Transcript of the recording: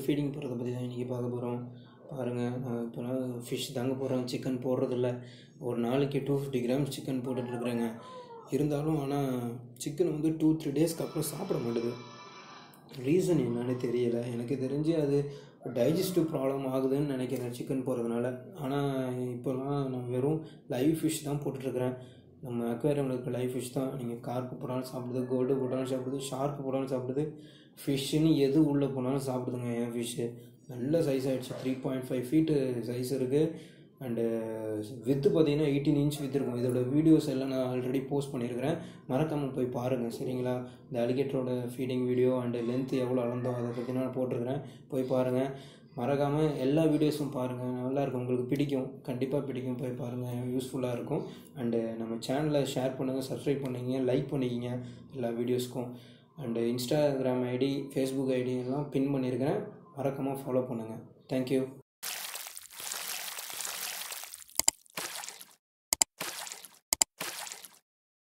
feeding போடுறத பற்றி தான் இன்றைக்கி பார்க்க போகிறோம் பாருங்கள் நான் இப்போலாம் ஃபிஷ் தாங்க போடுறேன் சிக்கன் போடுறதில்ல ஒரு நாளைக்கு டூ ஃபிஃப்டி கிராம்ஸ் சிக்கன் போட்டுட்ருக்குறேங்க இருந்தாலும் ஆனால் சிக்கன் வந்து டூ த்ரீ டேஸ்க்கு அப்புறம் சாப்பிட மாட்டுது ரீசன் என்னன்னு தெரியல எனக்கு தெரிஞ்சு அது டைஜஸ்டிவ் ப்ராப்ளம் ஆகுதுன்னு நினைக்கிறேன் சிக்கன் போடுறதுனால ஆனால் இப்போலாம் நான் வெறும் லைவ் ஃபிஷ் தான் போட்டுட்ருக்கிறேன் நம்ம அக்வேரியமில் இருக்க லைவ் ஃபிஷ் தான் நீங்கள் கார்ப்பு போட்டாலும் சாப்பிடுது கோல்டு போட்டாலும் சாப்பிடுது ஷார்க்கு போட்டாலும் சாப்பிடுது ஃபிஷ்ஷுன்னு எது உள்ளே போனாலும் சாப்பிடுதுங்க என் ஃபிஷ்ஷு நல்ல சைஸ் ஆகிடுச்சு three point five feet size இருக்குது அண்டு வித்து பார்த்தீங்கன்னா எயிட்டீன் இன்ச் வித் இருக்கும் இதோட வீடியோஸ் எல்லாம் நான் ஆல்ரெடி போஸ்ட் பண்ணியிருக்கிறேன் மறக்காமல் போய் பாருங்கள் சரிங்களா இந்த அலிகேட்டரோட ஃபீடிங் வீடியோ அண்டு லென்த் எவ்வளோ அளந்தோ அதை பற்றி நான் போட்டிருக்கிறேன் போய் பாருங்கள் மறக்காமல் எல்லா வீடியோஸும் பாருங்கள் நல்லாயிருக்கும் உங்களுக்கு பிடிக்கும் கண்டிப்பாக பிடிக்கும் போய் பாருங்கள் யூஸ்ஃபுல்லாக இருக்கும் அண்டு நம்ம சேனலை ஷேர் பண்ணுங்கள் சப்ஸ்கிரைப் பண்ணிக்கிங்க லைக் பண்ணிக்கிங்க எல்லா வீடியோஸ்க்கும் and Instagram ID Facebook ID எல்லாம் பின் பண்ணியிருக்கிறேன் மறக்காமல் ஃபாலோ பண்ணுங்கள் தேங்க்யூ